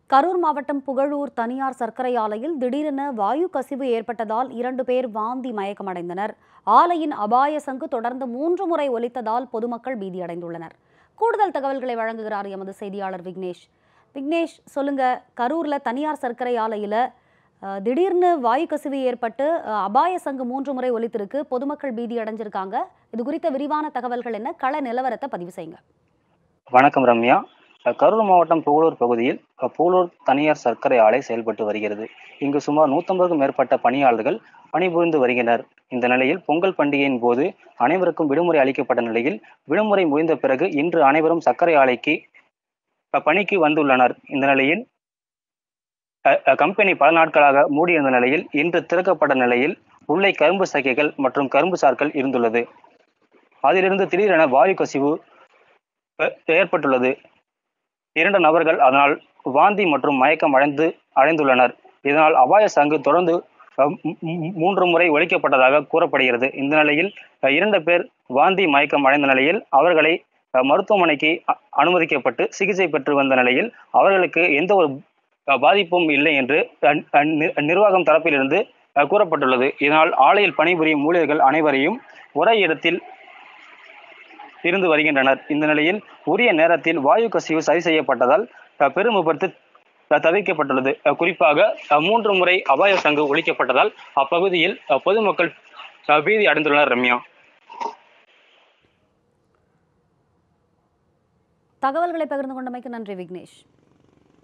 கரூர் மாவட்டம் புகழூர் தனியார் சர்க்கரை ஆலையில் திடீரென வாயு கசிவு ஏற்பட்டதால் இரண்டு பேர் வாந்தி மயக்கமடைந்தனர் ஆலையின் அபாய சங்கு தொடர்ந்து மூன்று முறை ஒலித்ததால் பொதுமக்கள் பீதியடைந்துள்ளனர் கூடுதல் தகவல்களை வழங்குகிறார் எமது செய்தியாளர் விக்னேஷ் விக்னேஷ் சொல்லுங்க கரூர்ல தனியார் சர்க்கரை ஆலையில அஹ், திடீர்னு வாயு கசிவு ஏற்பட்டு அஹ், அபாய சங்கு மூன்று முறை ஒலித்திருக்கு பொதுமக்கள் பீதி அடைஞ்சிருக்காங்க இது குறித்த விரிவான தகவல்கள் என்ன கள நிலவரத்தை பதிவு செய்யுங்க வணக்கம் ரம்யா அஹ் கரூர் மாவட்டம் புகழூர் பகுதியில் அஹ் புகழூர் தனியார் சர்க்கரை ஆலை செயல்பட்டு வருகிறது இங்கு சுமார் நூற்றம்பதுக்கும் மேற்பட்ட பணியாளர்கள் பணிபுரிந்து வருகின்றனர் இந்த நிலையில் பொங்கல் பண்டிகையின் போது அனைவருக்கும் விடுமுறை அளிக்கப்பட்ட நிலையில் விடுமுறை முடிந்த பிறகு இன்று அனைவரும் சர்க்கரை ஆலைக்கு அஹ் பணிக்கு வந்துள்ளனர் இந்த நிலையில் அஹ் அஹ் கம்பெனி பல நாட்களாக மூடியிருந்த நிலையில் இன்று திறக்கப்பட்ட நிலையில் உள்ளே கரும்பு சக்கைகள் மற்றும் கரும்பு சார்கள் இருந்துள்ளது அதிலிருந்து திடீரென வாயு கசிவு அஹ் ஏற்பட்டுள்ளது இரண்டு நபர்கள் அதனால் வாந்தி மற்றும் மயக்கம் அடைந்து அடைந்துள்ளனர் இதனால் அபாய சங்கு தொடர்ந்து அஹ், மூ- மூ- மூன்று முறை ஒழிக்கப்பட்டதாக கூறப்படுகிறது இந்த நிலையில் அஹ், இரண்டு பேர் வாந்தி மயக்கம் அடைந்த நிலையில் அவர்களை அஹ், மருத்துவமனைக்கு அ- அனுமதிக்கப்பட்டு சிகிச்சை பெற்று வந்த நிலையில் அவர்களுக்கு எந்த ஒரு அஹ், பாதிப்பும் இல்லை என்று அஹ், அஹ், நி- நிர்வாகம் தரப்பிலிருந்து அஹ், கூறப்பட்டுள்ளது இதனால் ஆலையில் பணிபுரியும் ஊழியர்கள் அனைவரையும் ஒரே இடத்தில் இருந்து வருகின்றனர் இந்த நிலையில் உரிய நேரத்தில் வாயு கசிவு சரி செய்யப்பட்டதால் அஹ், பெரும் விபத்து த- தவிர்க்கப்பட்டுள்ளது அஹ், குறிப்பாக அஹ், மூன்று முறை அபாய சங்கு ஒழிக்கப்பட்டதால் அப்பகுதியில் அஹ், பொதுமக்கள் அஹ், பீதி அடைந்துள்ளனர் ரம்யா தகவல்களை பகிர்ந்து கொண்டமைக்கு நன்றி விக்னேஷ்